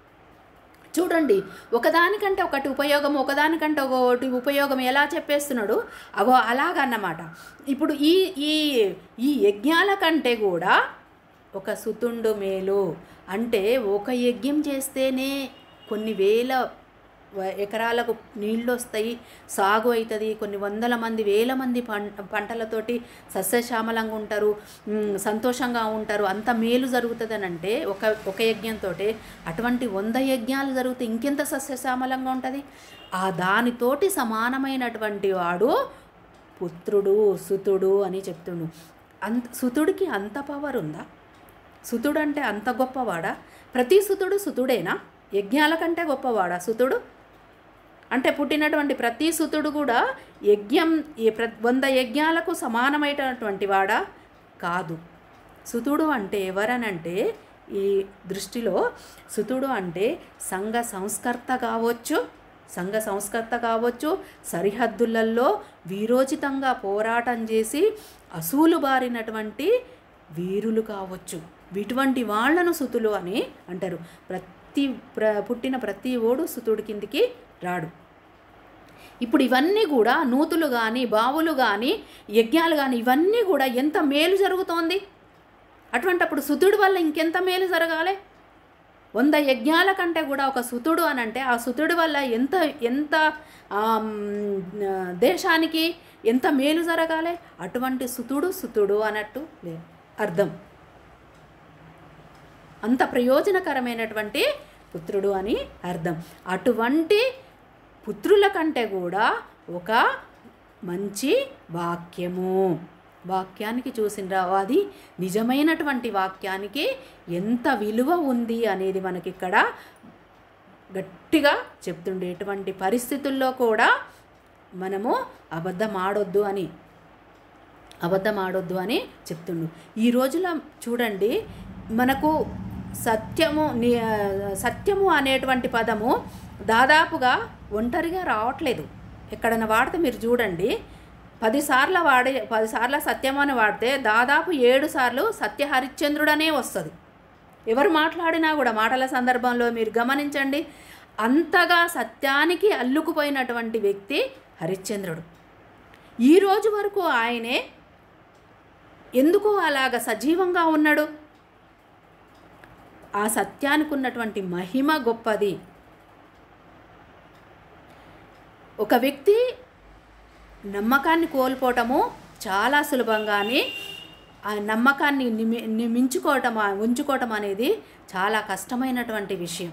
చూడండి ఒకదానికంటే ఒకటి ఉపయోగం ఒకదానికంటే ఒకటి ఉపయోగం ఎలా చెప్పేస్తున్నాడు అగో అలాగన్నమాట ఇప్పుడు ఈ ఈ ఈ యజ్ఞాల కంటే కూడా ఒక సుతుండు మేలు అంటే ఒక యజ్ఞం చేస్తేనే కొన్ని వేల వ- ఎకరాలకు నీళ్ళు వస్తాయి సాగు అవుతుంది కొన్ని వందల మంది వేల మంది పం పంటలతోటి సస్యశ్యామలంగా ఉంటారు మ్, సంతోషంగా ఉంటారు అంత మేలు జరుగుతుందని అంటే ఒక ఒక యజ్ఞంతో అటువంటి వంద యజ్ఞాలు జరిగితే ఇంకెంత సస్యశ్యామలంగా ఉంటుంది ఆ దానితోటి సమానమైనటువంటి వాడు పుత్రుడు సుతుడు అని చెప్తుండు అంత సుతుడికి అంత పవర్ ఉందా సుతుడు అంటే అంత గొప్పవాడా ప్రతి సుతుడు సుతుడేనా యజ్ఞాల కంటే గొప్పవాడా సుతుడు అంటే పుట్టినటువంటి ప్రతి సుతుడు కూడా యజ్ఞం ఈ ప్ర వంద యజ్ఞాలకు సమానమైనటువంటి వాడా కాదు సుతుడు అంటే ఎవరనంటే ఈ దృష్టిలో సుతుడు అంటే సంఘ సంస్కర్త కావచ్చు సంఘ సంస్కర్త కావచ్చు సరిహద్దులలో వీరోచితంగా పోరాటం చేసి అసూలు బారినటువంటి వీరులు కావచ్చు ఇటువంటి వాళ్ళను సుతులు అని అంటారు ప్రతి ప్ర పుట్టిన ప్రతి ఓడు సుతుడి కిందికి రాడు ఇప్పుడు ఇవన్నీ కూడా నూతులు కానీ బావులు కానీ యజ్ఞాలు కానీ ఇవన్నీ కూడా ఎంత మేలు జరుగుతోంది అటువంటప్పుడు సుతుడి వల్ల ఇంకెంత మేలు జరగాలి వంద యజ్ఞాల కంటే కూడా ఒక సుతుడు అని అంటే ఆ సుతుడి వల్ల ఎంత ఎంత ఆమ్, దేశానికి ఎంత మేలు జరగాలి అటువంటి సుతుడు సుతుడు అన్నట్టు లే- అర్థం అంత ప్రయోజనకరమైనటువంటి పుత్రుడు అని అర్థం అటువంటి పుత్రుల కంటే కూడా ఒక మంచి వాక్యము వాక్యానికి చూసినరా అది నిజమైనటువంటి వాక్యానికి ఎంత విలువ ఉంది అనేది మనకి ఇక్కడ గట్టిగా చెప్తుండే ఎటువంటి పరిస్థితుల్లో కూడా మనము అబద్ధం ఆడొద్దు అని అబద్ధం ఆడొద్దు అని చెప్తుండు ఈ రోజులో చూడండి మనకు సత్యము ని- సత్యము అనేటువంటి పదము దాదాపుగా ఒంటరిగా రావట్లేదు ఎక్కడైనా వాడితే మీరు చూడండి పదిసార్లు వాడే పదిసార్లు సత్యం అని వాడితే దాదాపు ఏడు సార్లు సత్య హరిశ్చంద్రుడనే వస్తుంది ఎవరు మాట్లాడినా కూడా మాటల సందర్భంలో మీరు గమనించండి అంతగా సత్యానికి అల్లుకుపోయినటువంటి వ్యక్తి హరిశ్చంద్రుడు ఈ రోజు వరకు ఆయనే ఎందుకు అలాగ సజీవంగా ఉన్నాడు ఆ సత్యానికి ఉన్నటువంటి మహిమ గొప్పది ఒక వ్యక్తి నమ్మకాన్ని కోల్పోవటము చాలా సులభంగాని ఆ నమ్మకాన్ని నిమి ని- మించుకోవటం ఆ- ఉంచుకోవటం అనేది చాలా కష్టమైనటువంటి విషయం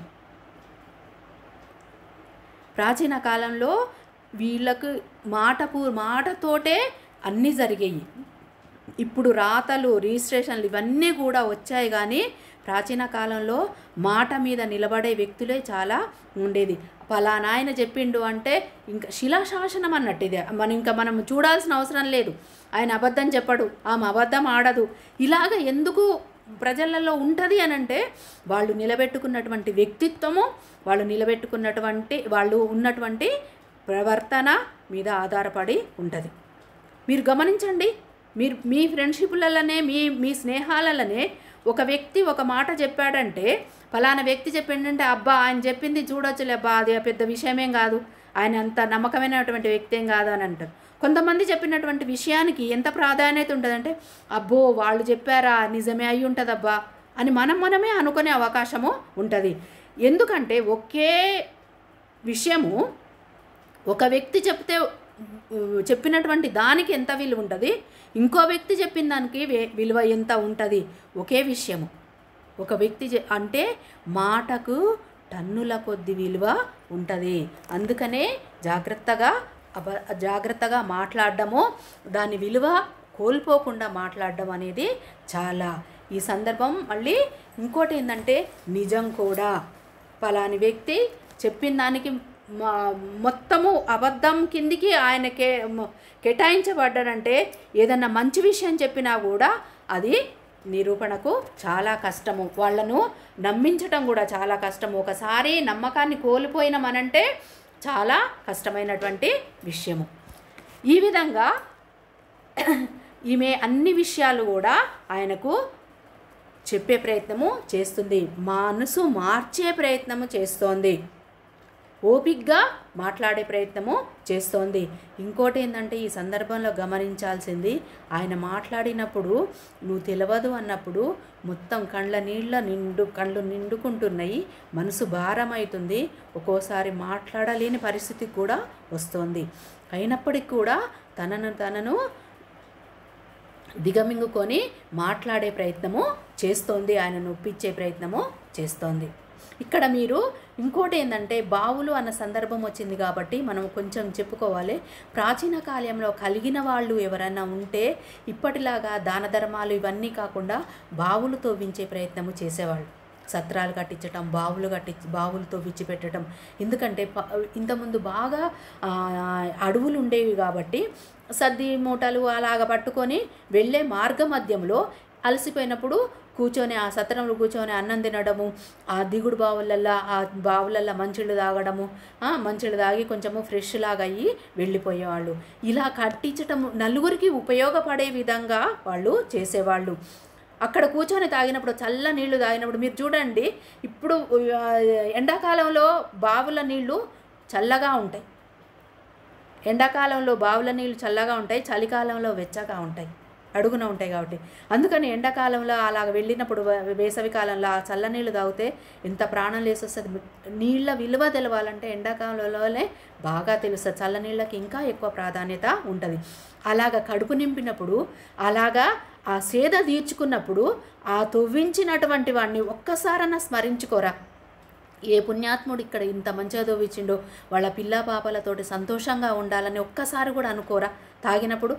ప్రాచీన కాలంలో వీళ్ళకు మాట పూ మాటతోటే అన్నీ జరిగాయి ఇప్పుడు రాతలు రిజిస్ట్రేషన్లు ఇవన్నీ కూడా వచ్చాయి కానీ ప్రాచీన కాలంలో మాట మీద నిలబడే వ్యక్తులే చాలా ఉండేది పలానా ఆయన చెప్పిండు అంటే ఇంకా శిలాశాసనం అన్నట్టు ఇదే మనం ఇంకా మనం చూడాల్సిన అవసరం లేదు ఆయన అబద్ధం చెప్పడు ఆమె అబద్ధం ఆడదు ఇలాగ ఎందుకు ప్రజలలో ఉంటుంది అని అంటే వాళ్ళు నిలబెట్టుకున్నటువంటి వ్యక్తిత్వము వాళ్ళు నిలబెట్టుకున్నటువంటి వాళ్ళు ఉన్నటువంటి ప్రవర్తన మీద ఆధారపడి ఉంటుంది మీరు గమనించండి మీరు మీ ఫ్రెండ్షిప్లలోనే మీ మీ స్నేహాలలోనే ఒక వ్యక్తి ఒక మాట చెప్పాడంటే ఫలానా వ్యక్తి చెప్పిండంటే అబ్బా ఆయన చెప్పింది చూడొచ్చులే అబ్బా అది పెద్ద విషయమేం కాదు ఆయన అంత నమ్మకమైనటువంటి వ్యక్తి ఏం కాదు అని అంటారు కొంతమంది చెప్పినటువంటి విషయానికి ఎంత ప్రాధాన్యత ఉంటుందంటే అబ్బో వాళ్ళు చెప్పారా నిజమే అయి ఉంటుందబ్బా అని మనం మనమే అనుకునే అవకాశము ఉంటుంది ఎందుకంటే ఒకే విషయము ఒక వ్యక్తి చెప్తే ఉ, చెప్పినటువంటి దానికి ఎంత విలువ ఉంటుంది ఇంకో వ్యక్తి చెప్పిన దానికి వే- విలువ ఎంత ఉంటుంది ఒకే విషయము ఒక వ్యక్తి చె- అంటే మాటకు టన్నుల కొద్ది విలువ ఉంటుంది అందుకనే జాగ్రత్తగా అబ జాగ్రత్తగా మాట్లాడడము దాని విలువ కోల్పోకుండా మాట్లాడడం అనేది చాలా ఈ సందర్భం మళ్ళీ ఇంకోటి ఏంటంటే నిజం కూడా పలాని వ్యక్తి చెప్పిన దానికి మా- మొత్తము అబద్ధం కిందికి ఆయన కే మ- కేటాయించబడ్డాడంటే ఏదన్నా మంచి విషయం చెప్పినా కూడా అది నిరూపణకు చాలా కష్టము వాళ్ళను నమ్మించటం కూడా చాలా కష్టము ఒకసారి నమ్మకాన్ని కోల్పోయినామనంటే చాలా కష్టమైనటువంటి విషయము ఈ విధంగా ఈమె అన్ని విషయాలు కూడా ఆయనకు చెప్పే ప్రయత్నము చేస్తుంది మనసు మార్చే ప్రయత్నము చేస్తోంది ఓపిగ్గా మాట్లాడే ప్రయత్నము చేస్తోంది ఇంకోటి ఏంటంటే ఈ సందర్భంలో గమనించాల్సింది ఆయన మాట్లాడినప్పుడు నువ్వు తెలియదు అన్నప్పుడు మొత్తం కళ్ళ నీళ్ళ నిండు కళ్ళు నిండుకుంటున్నాయి మనసు భారమవుతుంది ఒక్కోసారి మాట్లాడలేని పరిస్థితి కూడా వస్తోంది అయినప్పటికీ కూడా తనను తనను దిగమింగుకొని మాట్లాడే ప్రయత్నము చేస్తోంది ఆయన నొప్పించే ప్రయత్నము చేస్తోంది ఇక్కడ మీరు ఇంకోటి ఏంటంటే బావులు అన్న సందర్భం వచ్చింది కాబట్టి మనం కొంచెం చెప్పుకోవాలి ప్రాచీన కాలంలో కలిగిన వాళ్ళు ఎవరైనా ఉంటే ఇప్పటిలాగా దాన ధర్మాలు ఇవన్నీ కాకుండా బావులు తవ్వించే ప్రయత్నము చేసేవాళ్ళు సత్రాలు కట్టించటం బావులు కట్టించి బావులతో విచ్చిపెట్టడం ఎందుకంటే ప- ఇంతకుముందు బాగా ఆ, అడవులు ఉండేవి కాబట్టి సద్ది మూటలు అలాగ పట్టుకొని వెళ్ళే మార్గ మధ్యంలో అలసిపోయినప్పుడు కూర్చొని ఆ సత్రంలో కూర్చొని అన్నం తినడము ఆ దిగుడు బావులల్లో ఆ బావులల్లో మంచిళ్ళు తాగడము ఆ, మంచిళ్ళు తాగి కొంచెము ఫ్రెష్ లాగా అయ్యి వెళ్ళిపోయేవాళ్ళు ఇలా కట్టించటం నలుగురికి ఉపయోగపడే విధంగా వాళ్ళు చేసేవాళ్ళు అక్కడ కూర్చొని తాగినప్పుడు చల్ల నీళ్లు తాగినప్పుడు మీరు చూడండి ఇప్పుడు ఆ, ఎండాకాలంలో బావుల నీళ్లు చల్లగా ఉంటాయి ఎండాకాలంలో బావుల నీళ్ళు చల్లగా ఉంటాయి చలికాలంలో వెచ్చగా ఉంటాయి అడుగున ఉంటాయి కాబట్టి అందుకని ఎండాకాలంలో అలాగ వెళ్ళినప్పుడు వే- వేసవి కాలంలో ఆ చల్ల నీళ్ళు తాగితే ఎంత ప్రాణం లేసొస్తుంది నీళ్ళ విలువ తెలవాలంటే ఎండాకాలంలోనే బాగా తెలుస్తుంది చల్ల నీళ్ళకి ఇంకా ఎక్కువ ప్రాధాన్యత ఉంటుంది అలాగ కడుపు నింపినప్పుడు అలాగా ఆ సేద తీర్చుకున్నప్పుడు ఆ తవ్వించినటువంటి వాడిని ఒక్కసారన్నా స్మరించుకోరా ఏ పుణ్యాత్ముడు ఇక్కడ ఇంత మంచిగా తవ్వించిండో వాళ్ళ పిల్ల పాపలతోటి సంతోషంగా ఉండాలని ఒక్కసారి కూడా అనుకోరా తాగినప్పుడు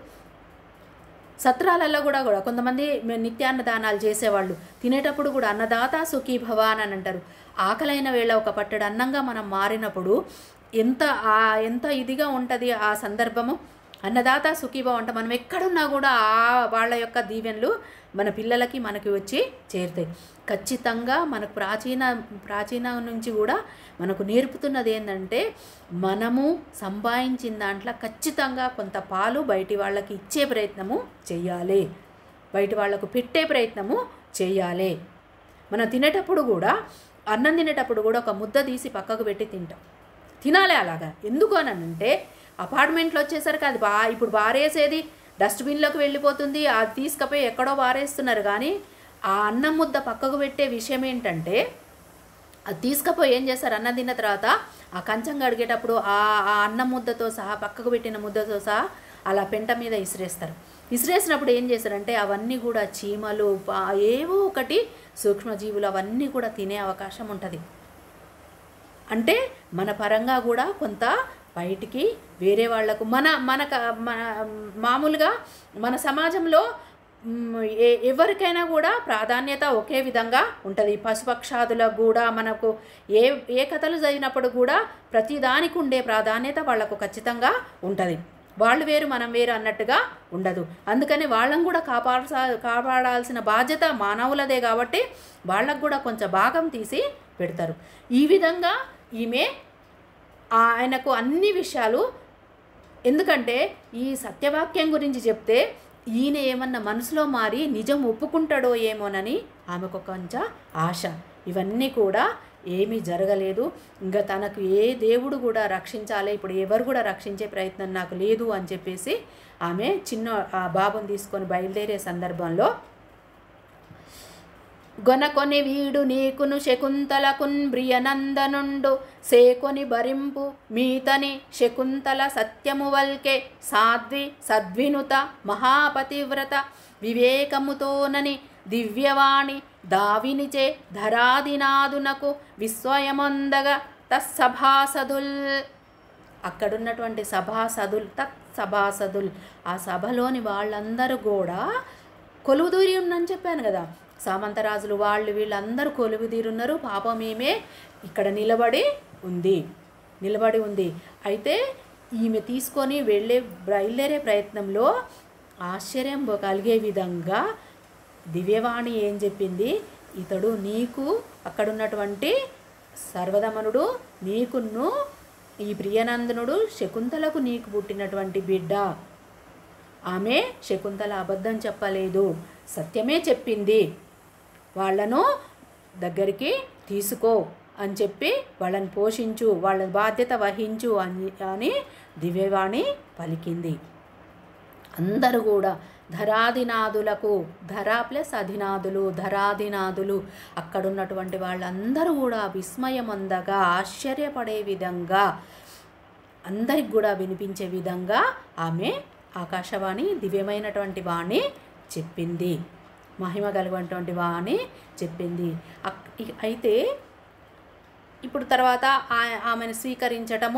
సత్రాలలో కూడా కూడా కొంతమంది మే- నిత్యాన్నదానాలు చేసేవాళ్ళు తినేటప్పుడు కూడా అన్నదాత సుఖీ భవ అని అంటారు ఆకలైన వేళ ఒక పట్టెడు అన్నంగా మనం మారినప్పుడు ఎంత ఆ ఎంత ఇదిగా ఉంటుంది ఆ సందర్భము అన్నదాత సుఖీభావ అంటే మనం ఎక్కడున్నా కూడా ఆ వాళ్ళ యొక్క దీవెనలు మన పిల్లలకి మనకి వచ్చి చేరుతాయి ఖచ్చితంగా మనకు ప్రాచీన ప్రాచీన నుంచి కూడా మనకు నేర్పుతున్నది ఏంటంటే మనము సంపాదించిన దాంట్లో ఖచ్చితంగా కొంత పాలు బయటి వాళ్ళకి ఇచ్చే ప్రయత్నము చెయ్యాలి బయట వాళ్ళకు పెట్టే ప్రయత్నము చేయాలి మనం తినేటప్పుడు కూడా అన్నం తినేటప్పుడు కూడా ఒక ముద్ద తీసి పక్కకు పెట్టి తింటాం తినాలి అలాగా ఎందుకు అని అంటే అపార్ట్మెంట్లో వచ్చేసరికి అది బా ఇప్పుడు బారేసేది డస్ట్బిన్లోకి వెళ్ళిపోతుంది అది తీసుకుపోయి ఎక్కడో బారేస్తున్నారు కానీ ఆ అన్నం ముద్ద పక్కకు పెట్టే విషయం ఏంటంటే అది తీసుకపోయి ఏం చేస్తారు అన్నం తిన్న తర్వాత ఆ కంచం కడిగేటప్పుడు ఆ ఆ అన్నం ముద్దతో సహా పక్కకు పెట్టిన ముద్దతో సహా అలా పెంట మీద ఇసిరేస్తారు ఇసిరేసినప్పుడు ఏం చేస్తారంటే అవన్నీ కూడా చీమలు పా- ఏవో ఒకటి సూక్ష్మజీవులు అవన్నీ కూడా తినే అవకాశం ఉంటుంది అంటే మన పరంగా కూడా కొంత బయటికి వేరే వాళ్లకు మన మన క- మన మామూలుగా మన సమాజంలో మ్, ఏ ఎవరికైనా కూడా ప్రాధాన్యత ఒకే విధంగా ఉంటుంది పశుపక్షాదులకు కూడా మనకు ఏ ఏ కథలు చదివినప్పుడు కూడా ప్రతి దానికి ఉండే ప్రాధాన్యత వాళ్లకు ఖచ్చితంగా ఉంటుంది వాళ్ళు వేరు మనం వేరు అన్నట్టుగా ఉండదు అందుకని వాళ్ళని కూడా కాపాడాల్స కాపాడాల్సిన బాధ్యత మానవులదే కాబట్టి వాళ్ళకు కూడా కొంచెం భాగం తీసి పెడతారు ఈ విధంగా ఈమె ఆయనకు అన్ని విషయాలు ఎందుకంటే ఈ సత్యవాక్యం గురించి చెప్తే ఈయన ఏమన్నా మనసులో మారి నిజం ఒప్పుకుంటాడో ఏమోనని ఆమెకు కొంచెం ఆశ ఇవన్నీ కూడా ఏమీ జరగలేదు ఇంకా తనకు ఏ దేవుడు కూడా రక్షించాలి ఇప్పుడు ఎవరు కూడా రక్షించే ప్రయత్నం నాకు లేదు అని చెప్పేసి ఆమె చిన్న ఆ బాబుని తీసుకొని బయలుదేరే సందర్భంలో గొనకొని వీడు నీకును శకుంతలకున్ బ్రియనందనుండు సేకొని భరింపు మీతని శకుంతల సత్యము వల్కే సాధ్వి సద్వినుత మహాపతివ్రత వివేకముతోనని దివ్యవాణి దావినిచే ధరాదినాదునకు విస్వయమొందగా తస్సభాసదుల్ అక్కడున్నటువంటి సభాసదుల్ తత్ సభాసదుల్ ఆ సభలోని వాళ్ళందరూ కూడా కొలువుదూరి ఉందని చెప్పాను కదా సామంతరాజులు వాళ్ళు వీళ్ళందరూ కొలువుదీరున్నారు పాపం ఈమె ఇక్కడ నిలబడి ఉంది నిలబడి ఉంది అయితే ఈమె తీసుకొని వెళ్ళే బయలుదేరే ప్రయత్నంలో ఆశ్చర్యం కలిగే విధంగా దివ్యవాణి ఏం చెప్పింది ఇతడు నీకు అక్కడున్నటువంటి సర్వదమనుడు నీకును ఈ ప్రియనందనుడు శకుంతలకు నీకు పుట్టినటువంటి బిడ్డ ఆమె శకుంతల అబద్ధం చెప్పలేదు సత్యమే చెప్పింది వాళ్ళను దగ్గరికి తీసుకో అని చెప్పి వాళ్ళని పోషించు వాళ్ళ బాధ్యత వహించు అని అని దివ్యవాణి పలికింది అందరూ కూడా ధరాధినాదులకు ధర ప్లస్ అధినాదులు ధరాధినాదులు అక్కడున్నటువంటి వాళ్ళందరూ కూడా విస్మయం అందగా ఆశ్చర్యపడే విధంగా అందరికి కూడా వినిపించే విధంగా ఆమె ఆకాశవాణి దివ్యమైనటువంటి వాణి చెప్పింది మహిమ కలిగినటువంటి వాణి చెప్పింది అక్- ఇ- అయితే ఇప్పుడు తర్వాత ఆ- ఆమెను స్వీకరించటము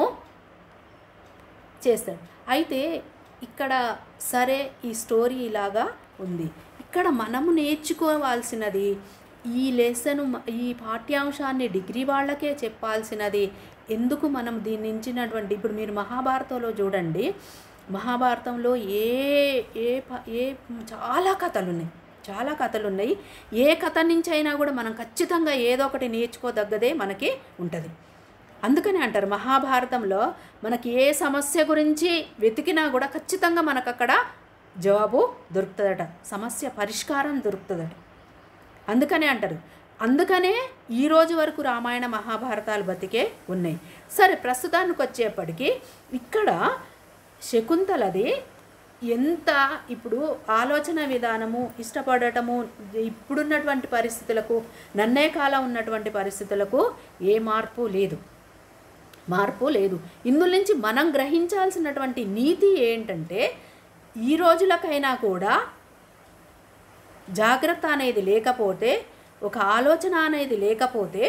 చేస్తాడు అయితే ఇక్కడ సరే ఈ స్టోరీ ఇలాగా ఉంది ఇక్కడ మనము నేర్చుకోవాల్సినది ఈ లెసన్ ఈ పాఠ్యాంశాన్ని డిగ్రీ వాళ్ళకే చెప్పాల్సినది ఎందుకు మనం దీని నుంచినటువంటి ఇప్పుడు మీరు మహాభారతంలో చూడండి మహాభారతంలో ఏ ఏ ప- ఏ చాలా కథలు ఉన్నాయి చాలా కథలు ఉన్నాయి ఏ కథ నుంచి అయినా కూడా మనం ఖచ్చితంగా ఏదో ఒకటి నేర్చుకోదగ్గదే మనకి ఉంటుంది అందుకని అంటారు మహాభారతంలో మనకి ఏ సమస్య గురించి వెతికినా కూడా ఖచ్చితంగా మనకు అక్కడ జవాబు దొరుకుతుందట సమస్య పరిష్కారం దొరుకుతుందట అందుకనే అంటారు అందుకనే ఈ రోజు వరకు రామాయణ మహాభారతాలు బతికే ఉన్నాయి సరే ప్రస్తుతానికి వచ్చేప్పటికి ఇక్కడ శకుంతలది ఎంత ఇప్పుడు ఆలోచన విధానము ఇష్టపడటము ఇప్పుడున్నటువంటి పరిస్థితులకు నన్నే కాలం ఉన్నటువంటి పరిస్థితులకు ఏ మార్పు లేదు మార్పు లేదు ఇందులో నుంచి మనం గ్రహించాల్సినటువంటి నీతి ఏంటంటే ఈ రోజులకైనా కూడా జాగ్రత్త అనేది లేకపోతే ఒక ఆలోచన అనేది లేకపోతే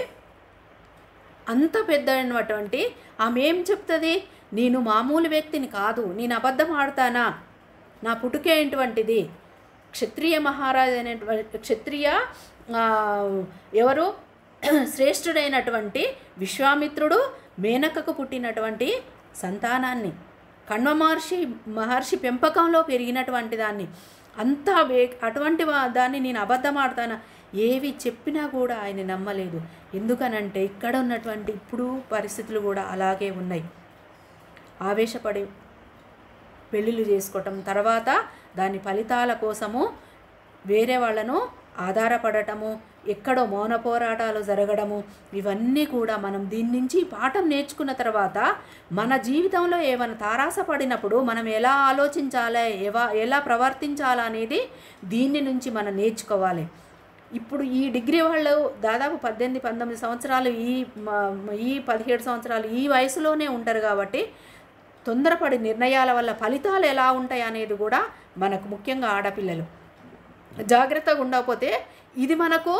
అంత పెద్దటువంటి ఆమె ఏం చెప్తుంది నేను మామూలు వ్యక్తిని కాదు నేను అబద్ధం ఆడతానా నా పుట్టుకే ఏంటువంటిది క్షత్రియ మహారాజు అనేటువంటి క్షత్రియ ఆ, ఎవరు శ్రేష్ఠుడైనటువంటి విశ్వామిత్రుడు మేనకకు పుట్టినటువంటి సంతానాన్ని కణ్వ మహర్షి మహర్షి పెంపకంలో పెరిగినటువంటి దాన్ని అంత వే అటువంటి వా- దాన్ని నేను అబద్ధం ఆడతానా ఏవి చెప్పినా కూడా ఆయన నమ్మలేదు ఎందుకనంటే ఇక్కడ ఉన్నటువంటి ఇప్పుడు పరిస్థితులు కూడా అలాగే ఉన్నాయి ఆవేశపడి పెళ్ళిళ్ళు చేసుకోవటం తర్వాత దాని ఫలితాల కోసము వేరే వాళ్ళను ఆధారపడటము ఎక్కడో మౌన పోరాటాలు జరగడము ఇవన్నీ కూడా మనం దీని నుంచి పాఠం నేర్చుకున్న తర్వాత మన జీవితంలో ఏమైనా తారాసపడినప్పుడు మనం ఎలా ఆలోచించాలి ఎవ ఎలా ప్రవర్తించాలి అనేది దీని నుంచి మనం నేర్చుకోవాలి ఇప్పుడు ఈ డిగ్రీ వాళ్ళు దాదాపు పద్దెనిమిది పంతొమ్మిది సంవత్సరాలు ఈ మ- ఈ పదిహేడు సంవత్సరాలు ఈ వయసులోనే ఉంటారు కాబట్టి తొందరపడి నిర్ణయాల వల్ల ఫలితాలు ఎలా ఉంటాయి అనేది కూడా మనకు ముఖ్యంగా ఆడపిల్లలు జాగ్రత్తగా ఉండకపోతే ఇది మనకు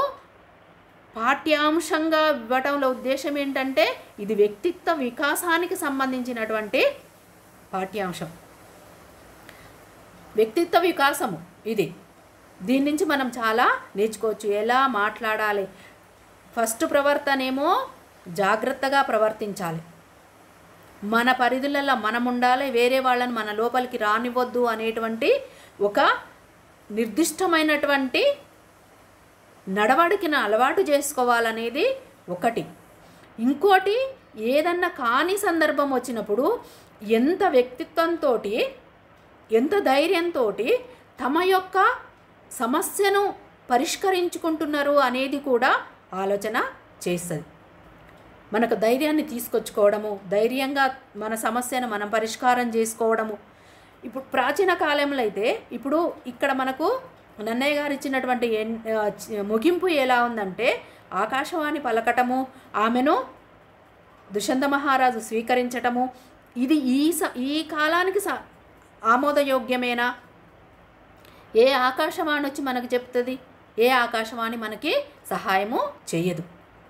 పాఠ్యాంశంగా ఇవ్వటంలో ఉద్దేశం ఏంటంటే ఇది వ్యక్తిత్వ వికాసానికి సంబంధించినటువంటి పాఠ్యాంశం వ్యక్తిత్వ వికాసము ఇది దీని నుంచి మనం చాలా నేర్చుకోవచ్చు ఎలా మాట్లాడాలి ఫస్ట్ ప్రవర్తనేమో జాగ్రత్తగా ప్రవర్తించాలి మన పరిధులలో మనం ఉండాలి వేరే వాళ్ళని మన లోపలికి రానివ్వద్దు అనేటువంటి ఒక నిర్దిష్టమైనటువంటి నడవడికిన అలవాటు చేసుకోవాలనేది ఒకటి ఇంకోటి ఏదన్నా కాని సందర్భం వచ్చినప్పుడు ఎంత వ్యక్తిత్వంతో ఎంత ధైర్యంతో తమ యొక్క సమస్యను పరిష్కరించుకుంటున్నారు అనేది కూడా ఆలోచన చేస్తుంది మనకు ధైర్యాన్ని తీసుకొచ్చుకోవడము ధైర్యంగా మన సమస్యను మనం పరిష్కారం చేసుకోవడము ఇప్పుడు ప్రాచీన కాలంలో అయితే ఇప్పుడు ఇక్కడ మనకు నన్నయ్య గారు ఇచ్చినటువంటి ఎన్- ఆ, చి- ముగింపు ఎలా ఉందంటే ఆకాశవాణి పలకటము ఆమెను దుష్యంత మహారాజు స్వీకరించటము ఇది ఈ స ఈ కాలానికి స ఆమోదయోగ్యమేనా ఏ ఆకాశవాణి వచ్చి మనకు చెప్తుంది ఏ ఆకాశవాణి మనకి సహాయము చెయ్యదు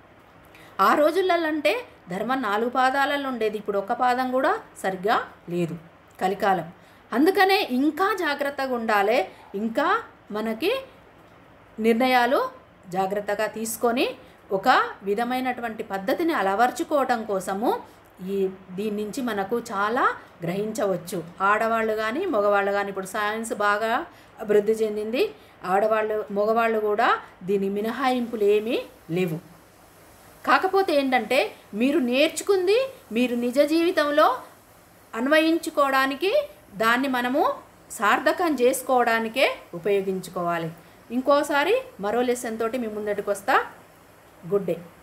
ఆ రోజులలో అంటే ధర్మం నాలుగు పాదాలలో ఉండేది ఇప్పుడు ఒక్క పాదం కూడా సరిగ్గా లేదు కలికాలం అందుకనే ఇంకా జాగ్రత్తగా ఉండాలి ఇంకా మనకి నిర్ణయాలు జాగ్రత్తగా తీసుకొని ఒక విధమైనటువంటి పద్ధతిని అలవర్చుకోవటం కోసము ఈ దీని నుంచి మనకు చాలా గ్రహించవచ్చు ఆడవాళ్ళు కానీ మగవాళ్ళు కానీ ఇప్పుడు సైన్స్ బాగా అభివృద్ధి చెందింది ఆడవాళ్ళు మగవాళ్ళు కూడా దీని మినహాయింపులు ఏమీ లేవు కాకపోతే ఏంటంటే మీరు నేర్చుకుంది మీరు నిజ జీవితంలో అన్వయించుకోవడానికి దాన్ని మనము సార్థకం చేసుకోవడానికే ఉపయోగించుకోవాలి ఇంకోసారి మరో లెసన్ తోటి మీ ముందటికి వస్తా గుడ్ డే